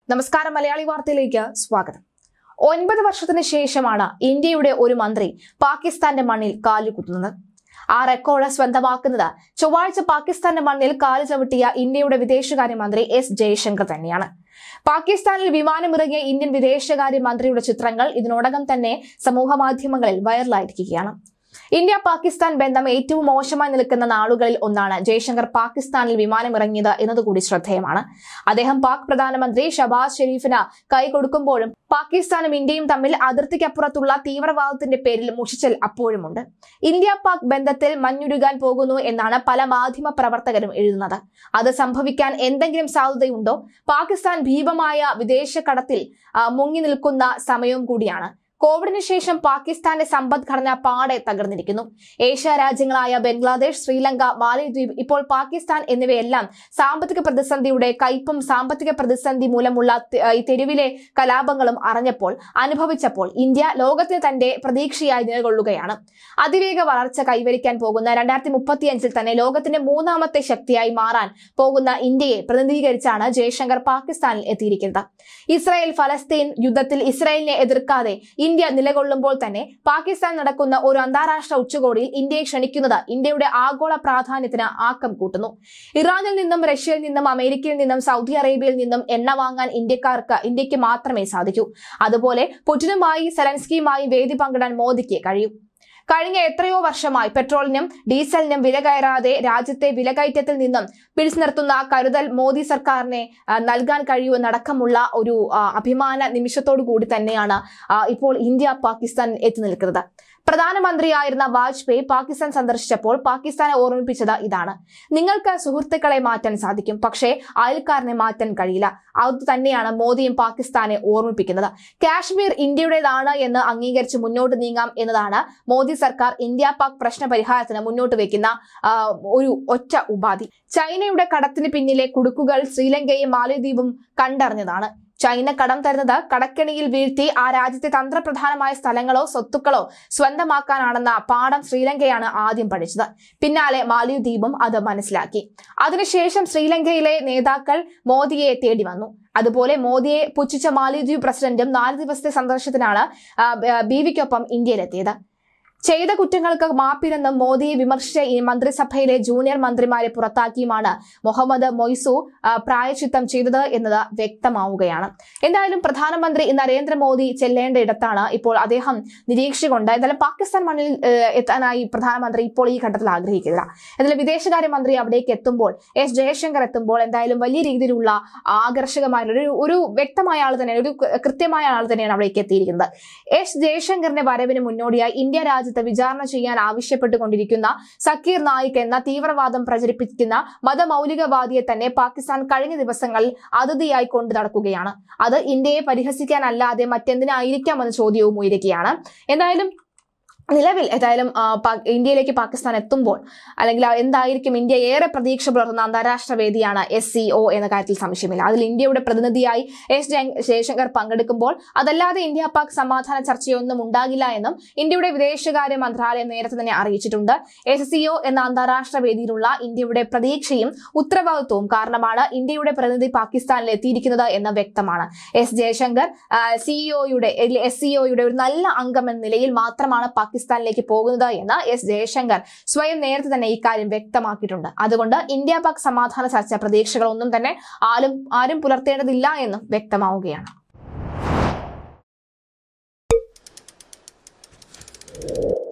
നമസ്കാരം മലയാളി വാർത്തയിലേക്ക് സ്വാഗതം ഒൻപത് വർഷത്തിന് ശേഷമാണ് ഇന്ത്യയുടെ ഒരു മന്ത്രി പാകിസ്ഥാന്റെ മണ്ണിൽ കാലുകുത്തുന്നത് ആ റെക്കോർഡ് സ്വന്തമാക്കുന്നത് ചൊവ്വാഴ്ച പാകിസ്ഥാന്റെ മണ്ണിൽ കാല് ചവിട്ടിയ ഇന്ത്യയുടെ വിദേശകാര്യമന്ത്രി എസ് ജയശങ്കർ തന്നെയാണ് പാകിസ്ഥാനിൽ വിമാനമിറങ്ങിയ ഇന്ത്യൻ വിദേശകാര്യ മന്ത്രിയുടെ ചിത്രങ്ങൾ ഇതിനോടകം തന്നെ സമൂഹ മാധ്യമങ്ങളിൽ വൈറലായിരിക്കുകയാണ് ഇന്ത്യ പാകിസ്ഥാൻ ബന്ധം ഏറ്റവും മോശമായി നിൽക്കുന്ന നാളുകളിൽ ഒന്നാണ് ജയശങ്കർ പാകിസ്ഥാനിൽ വിമാനമിറങ്ങിയത് എന്നതുകൂടി ശ്രദ്ധേയമാണ് അദ്ദേഹം പാക് പ്രധാനമന്ത്രി ഷബാസ് ഷെരീഫിന് കൈ കൊടുക്കുമ്പോഴും പാകിസ്ഥാനും ഇന്ത്യയും തമ്മിൽ അതിർത്തിക്കപ്പുറത്തുള്ള തീവ്രവാദത്തിന്റെ പേരിൽ മുഷിച്ചൽ അപ്പോഴുമുണ്ട് ഇന്ത്യ പാക് ബന്ധത്തിൽ മഞ്ഞുരുകാൻ പോകുന്നു എന്നാണ് പല മാധ്യമ പ്രവർത്തകരും എഴുതുന്നത് അത് സംഭവിക്കാൻ എന്തെങ്കിലും സാധ്യതയുണ്ടോ പാകിസ്ഥാൻ ഭീമമായ വിദേശ കടത്തിൽ ആ, മുങ്ങി നിൽക്കുന്ന സമയവും കൂടിയാണ് കോവിഡിന് ശേഷം പാകിസ്ഥാന്റെ സമ്പദ്ഘടന പാടെ തകർന്നിരിക്കുന്നു ഏഷ്യ രാജ്യങ്ങളായ ബംഗ്ലാദേശ് ശ്രീലങ്ക മാലിദ്വീപ് ഇപ്പോൾ പാകിസ്ഥാൻ എന്നിവയെല്ലാം സാമ്പത്തിക പ്രതിസന്ധിയുടെ കയ്പും സാമ്പത്തിക പ്രതിസന്ധി മൂലമുള്ള ത- ഈ തെരുവിലെ കലാപങ്ങളും അറിഞ്ഞപ്പോൾ അനുഭവിച്ചപ്പോൾ ഇന്ത്യ ലോകത്തിന് തന്റെ പ്രതീക്ഷയായി നിലകൊള്ളുകയാണ് അതിവേഗ വളർച്ച കൈവരിക്കാൻ പോകുന്ന രണ്ടായിരത്തി മുപ്പത്തിയഞ്ചിൽ തന്നെ ലോകത്തിന്റെ മൂന്നാമത്തെ ശക്തിയായി മാറാൻ പോകുന്ന ഇന്ത്യയെ പ്രതിനിധീകരിച്ചാണ് ജയശങ്കർ പാകിസ്ഥാനിൽ എത്തിയിരിക്കുന്നത് ഇസ്രായേൽ ഫലസ്തീൻ യുദ്ധത്തിൽ ഇസ്രായേലിനെ എതിർക്കാതെ ഇന്ത്യ നിലകൊള്ളുമ്പോൾ തന്നെ പാകിസ്ഥാൻ നടക്കുന്ന ഒരു അന്താരാഷ്ട്ര ഉച്ചകോടിയിൽ ഇന്ത്യയെ ക്ഷണിക്കുന്നത് ഇന്ത്യയുടെ ആഗോള പ്രാധാന്യത്തിന് ആക്കം കൂട്ടുന്നു ഇറാനിൽ നിന്നും റഷ്യയിൽ നിന്നും അമേരിക്കയിൽ നിന്നും സൗദി അറേബ്യയിൽ നിന്നും എണ്ണ വാങ്ങാൻ ഇന്ത്യക്കാർക്ക് ഇന്ത്യക്ക് മാത്രമേ സാധിക്കൂ അതുപോലെ പുടിനുമായി സെലൻസ്കിയുമായി വേദി പങ്കിടാൻ മോദിക്ക് കഴിയും കഴിഞ്ഞ എത്രയോ വർഷമായി പെട്രോളിനും ഡീസലിനും വില കയറാതെ രാജ്യത്തെ വിലകയറ്റത്തിൽ നിന്നും പിടിച്ചു നിർത്തുന്ന കരുതൽ മോദി സർക്കാരിനെ ആ, നൽകാൻ കഴിയുമെന്നടക്കമുള്ള ഒരു ആ, അഭിമാന നിമിഷത്തോടു കൂടി തന്നെയാണ് ആ, ഇപ്പോൾ ഇന്ത്യ പാകിസ്ഥാൻ എത്തി നിൽക്കുന്നത് പ്രധാനമന്ത്രിയായിരുന്ന വാജ്പേയി പാകിസ്ഥാൻ സന്ദർശിച്ചപ്പോൾ പാകിസ്ഥാനെ ഓർമ്മിപ്പിച്ചത് ഇതാണ് നിങ്ങൾക്ക് സുഹൃത്തുക്കളെ മാറ്റാൻ സാധിക്കും പക്ഷേ അയൽക്കാരനെ മാറ്റാൻ കഴിയില്ല അത് തന്നെയാണ് മോദിയും പാകിസ്ഥാനെ ഓർമ്മിപ്പിക്കുന്നത് കാശ്മീർ ഇന്ത്യയുടേതാണ് എന്ന് അംഗീകരിച്ച് മുന്നോട്ട് നീങ്ങാം എന്നതാണ് മോദി സർക്കാർ ഇന്ത്യ പാക് പ്രശ്ന പരിഹാരത്തിന് മുന്നോട്ട് വെക്കുന്ന ആ, ഒരു ഒറ്റ ഉപാധി ചൈനയുടെ കടത്തിന് പിന്നിലെ കുടുക്കുകൾ ശ്രീലങ്കയും മാലദ്വീപും കണ്ടറിഞ്ഞതാണ് ചൈന കടം തരുന്നത് കടക്കെണിയിൽ വീഴ്ത്തി ആ രാജ്യത്തെ തന്ത്രപ്രധാനമായ സ്ഥലങ്ങളോ സ്വത്തുക്കളോ സ്വന്തമാക്കാനാണെന്ന പാഠം ശ്രീലങ്കയാണ് ആദ്യം പഠിച്ചത് പിന്നാലെ മാലദ്വീപും അത് മനസ്സിലാക്കി അതിനുശേഷം ശ്രീലങ്കയിലെ നേതാക്കൾ മോദിയെ തേടി വന്നു അതുപോലെ മോദിയെ പുച്ഛിച്ച മാലദ്വീപ് പ്രസിഡന്റും നാല് ദിവസത്തെ സന്ദർശനത്തിനാണ് ആ, ബ- ബീവിക്കൊപ്പം ഇന്ത്യയിലെത്തിയത് ചെയ്ത കുറ്റങ്ങൾക്ക് മാപ്പില്ലെന്നും മോദിയെ വിമർശിച്ച ഈ മന്ത്രിസഭയിലെ ജൂനിയർ മന്ത്രിമാരെ പുറത്താക്കിയുമാണ് മുഹമ്മദ് മൊയ്സു ആ, പ്രായച്ചിത്തം ചെയ്തത് എന്നത് വ്യക്തമാവുകയാണ് എന്തായാലും പ്രധാനമന്ത്രി നരേന്ദ്രമോദി ചെല്ലേണ്ട ഇടത്താണ് ഇപ്പോൾ അദ്ദേഹം നിരീക്ഷിച്ചുകൊണ്ട് എന്തായാലും പാകിസ്ഥാൻ മണ്ണിൽ ഏഹ്, എത്താനായി പ്രധാനമന്ത്രി ഇപ്പോൾ ഈ ഘട്ടത്തിൽ ആഗ്രഹിക്കില്ല എന്നാലും വിദേശകാര്യമന്ത്രി അവിടേക്ക് എത്തുമ്പോൾ എസ് ജയശങ്കർ എത്തുമ്പോൾ എന്തായാലും വലിയ രീതിയിലുള്ള ആകർഷകമായ ഒരു ഒരു വ്യക്തമായ ആൾ തന്നെയാണ് ഒരു കൃ- കൃത്യമായ ആൾ തന്നെയാണ് അവിടേക്ക് എത്തിയിരിക്കുന്നത് എസ് ജയശങ്കറിന്റെ വരവിന് മുന്നോടിയായി ഇന്ത്യ രാജ്യത്ത് വിചാരണ ചെയ്യാൻ ആവശ്യപ്പെട്ടുകൊണ്ടിരിക്കുന്ന സക്കീർ നായിക് എന്ന തീവ്രവാദം പ്രചരിപ്പിക്കുന്ന മതമൗലികവാദിയെ തന്നെ പാകിസ്ഥാൻ കഴിഞ്ഞ ദിവസങ്ങളിൽ അതിഥിയായി കൊണ്ടു നടക്കുകയാണ് അത് ഇന്ത്യയെ പരിഹസിക്കാനല്ലാതെ മറ്റെന്തിനായിരിക്കാമെന്ന ചോദ്യവും ഉയരുകയാണ് എന്തായാലും നിലവിൽ ഏതായാലും ആ, പാ- ഇന്ത്യയിലേക്ക് പാകിസ്ഥാൻ എത്തുമ്പോൾ അല്ലെങ്കിൽ ആ എന്തായിരിക്കും ഇന്ത്യ ഏറെ പ്രതീക്ഷ പുലർത്തുന്ന അന്താരാഷ്ട്ര വേദിയാണ് എസ് സി ഒ എന്ന കാര്യത്തിൽ സംശയമില്ല അതിൽ ഇന്ത്യയുടെ പ്രതിനിധിയായി എസ് ജയ- ജയശങ്കർ പങ്കെടുക്കുമ്പോൾ അതല്ലാതെ ഇന്ത്യ പാക് സമാധാന ചർച്ചയൊന്നും ഉണ്ടാകില്ല എന്നും ഇന്ത്യയുടെ വിദേശകാര്യ മന്ത്രാലയം നേരത്തെ തന്നെ അറിയിച്ചിട്ടുണ്ട് എസ് സി ഒ എന്ന അന്താരാഷ്ട്ര വേദിയിലുള്ള ഇന്ത്യയുടെ പ്രതീക്ഷയും ഉത്തരവാദിത്വവും കാരണമാണ് ഇന്ത്യയുടെ പ്രതിനിധി പാകിസ്ഥാനിൽ എത്തിയിരിക്കുന്നത് എന്ന് വ്യക്തമാണ് എസ് ജയശങ്കർ സിഇഒയുടെ എസ് സിഒയുടെ ഒരു നല്ല അംഗം എന്ന നിലയിൽ മാത്രമാണ് പാകിസ്ഥാനിലേക്ക് പോകുന്നത് എന്ന് എസ് ജയശങ്കർ സ്വയം നേരത്തെ തന്നെ ഇക്കാര്യം വ്യക്തമാക്കിയിട്ടുണ്ട് അതുകൊണ്ട് ഇന്ത്യ പാക് സമാധാന ചർച്ച പ്രതീക്ഷകളൊന്നും തന്നെ ആരും ആരും പുലർത്തേണ്ടതില്ല എന്നും വ്യക്തമാവുകയാണ്